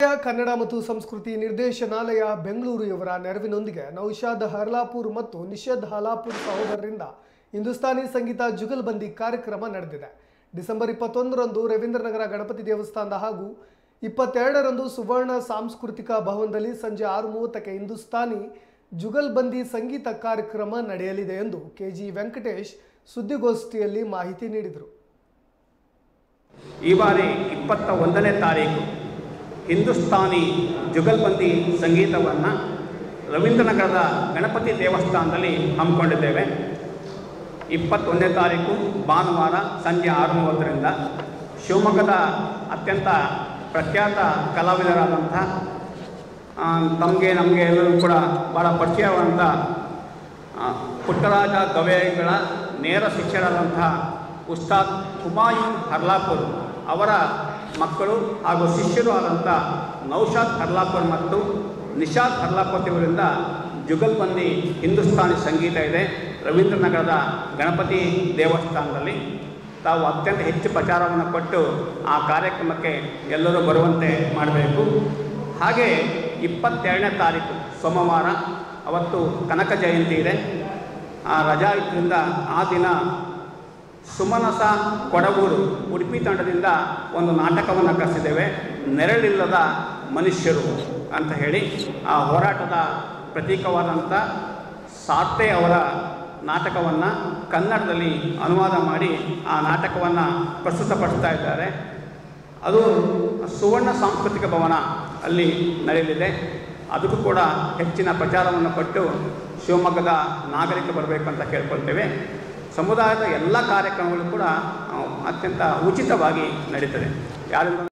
ಕನ್ನಡ ಮತ್ತು ಸಂಸ್ಕೃತಿ ನಿರ್ದೇಶನಾಲಯ ಬೆಂಗಳೂರು ಇವರ ನೆರವಿನೊಂದಿಗೆ ನೌಶಾದ್ ಹರ್ಲಾಪುರ್ ಮತ್ತು ನಿಷೇಧ್ ಹಾಲಾಪುರ್ ಸಹೋದರರಿಂದ ಹಿಂದೂಸ್ತಾನಿ ಸಂಗೀತ ಜುಗಲ್ಬಂದಿ ಕಾರ್ಯಕ್ರಮ ನಡೆದಿದೆ ಡಿಸೆಂಬರ್ ಇಪ್ಪತ್ತೊಂದರಂದು ರವೀಂದ್ರನಗರ ಗಣಪತಿ ದೇವಸ್ಥಾನದ ಹಾಗೂ ಇಪ್ಪತ್ತೆರಡರಂದು ಸುವರ್ಣ ಸಾಂಸ್ಕೃತಿಕ ಭವನದಲ್ಲಿ ಸಂಜೆ ಆರು ಮೂವತ್ತಕ್ಕೆ ಹಿಂದೂಸ್ತಾನಿ ಜುಗಲ್ಬಂದಿ ಸಂಗೀತ ಕಾರ್ಯಕ್ರಮ ನಡೆಯಲಿದೆ ಎಂದು ಕೆಜಿ ವೆಂಕಟೇಶ್ ಸುದ್ದಿಗೋಷ್ಠಿಯಲ್ಲಿ ಮಾಹಿತಿ ನೀಡಿದರು ಈ ಬಾರಿ ಇಪ್ಪತ್ತ ಒಂದನೇ ತಾರೀಕು ಹಿಂದೂಸ್ತಾನಿ ಜುಗಲ್ಬಂದಿ ಸಂಗೀತವನ್ನು ರವೀಂದ್ರನಗರದ ಗಣಪತಿ ದೇವಸ್ಥಾನದಲ್ಲಿ ಹಮ್ಮಿಕೊಂಡಿದ್ದೇವೆ ಇಪ್ಪತ್ತೊಂದನೇ ತಾರೀಕು ಭಾನುವಾರ ಸಂಜೆ ಆರು ಮೂವತ್ತರಿಂದ ಶಿವಮೊಗ್ಗದ ಅತ್ಯಂತ ಪ್ರಖ್ಯಾತ ಕಲಾವಿದರಾದಂಥ ಆ, ತಮಗೆ ನಮಗೆ ಎಲ್ಲರೂ ಕೂಡ ಭಾಳ ಪರಿಚಯವಾದಂಥ ಆ, ಪುಟ್ಟರಾಜ ಗವೇಗಳ ನೇರ ಶಿಷ್ಯರಾದಂಥ ಉಸ್ತಾದ್ ಹುಮಾಯೂನ್ ಹರ್ಲಾಪುರ್ ಅವರ ಮಕ್ಕಳು ಹಾಗೂ ಶಿಷ್ಯರು ಆದಂಥ ನೌಶಾದ್ ಹರ್ಲಾಪುರ್ ಮತ್ತು ನಿಷಾದ್ ಹರ್ಲಾಪುರ್ ಇವರಿಂದ ಜುಗಲ್ಬಂದಿ ಹಿಂದೂಸ್ತಾನಿ ಸಂಗೀತ ಇದೆ ರವೀಂದ್ರನಗರದ ಗಣಪತಿ ದೇವಸ್ಥಾನದಲ್ಲಿ ತಾವು ಅತ್ಯಂತ ಹೆಚ್ಚು ಪ್ರಚಾರವನ್ನು ಕೊಟ್ಟು ಆ ಕಾರ್ಯಕ್ರಮಕ್ಕೆ ಎಲ್ಲರೂ ಬರುವಂತೆ ಮಾಡಬೇಕು ಹಾಗೆ ಇಪ್ಪತ್ತೆರಡನೇ ತಾರೀಕು ಸೋಮವಾರ ಅವತ್ತು ಕನಕ ಜಯಂತಿ ಇದೆ ಆ ರಜಾ ಇದ್ದರಿಂದ ಆ ದಿನ ಸುಮನಸ ಕೊಡಗೂರು ಉಡುಪಿ ತಂಡದಿಂದ ಒಂದು ನಾಟಕವನ್ನು ಕರೆಸಿದ್ದೇವೆ ನೆರಳಿಲ್ಲದ ಮನುಷ್ಯರು ಅಂತ ಹೇಳಿ ಆ ಹೋರಾಟದ ಪ್ರತೀಕವಾದಂಥ ಸಾತೆ ಅವರ ನಾಟಕವನ್ನು ಕನ್ನಡದಲ್ಲಿ ಅನುವಾದ ಮಾಡಿ ಆ ನಾಟಕವನ್ನು ಪ್ರಸ್ತುತಪಡಿಸ್ತಾ ಇದ್ದಾರೆ ಅದು ಸುವರ್ಣ ಸಾಂಸ್ಕೃತಿಕ ಭವನ ಅಲ್ಲಿ ನಡೆಯಲಿದೆ ಅದಕ್ಕೂ ಕೂಡ ಹೆಚ್ಚಿನ ಪ್ರಚಾರವನ್ನು ಕೊಟ್ಟು ಶಿವಮೊಗ್ಗದ ನಾಗರಿಕ ಬರಬೇಕು ಅಂತ ಕೇಳ್ಕೊಳ್ತೇವೆ ಸಮುದಾಯದ ಎಲ್ಲ ಕಾರ್ಯಕ್ರಮಗಳು ಕೂಡ ಆ, ಅತ್ಯಂತ ಉಚಿತವಾಗಿ ನಡೀತದೆ ಯಾರಿಂದ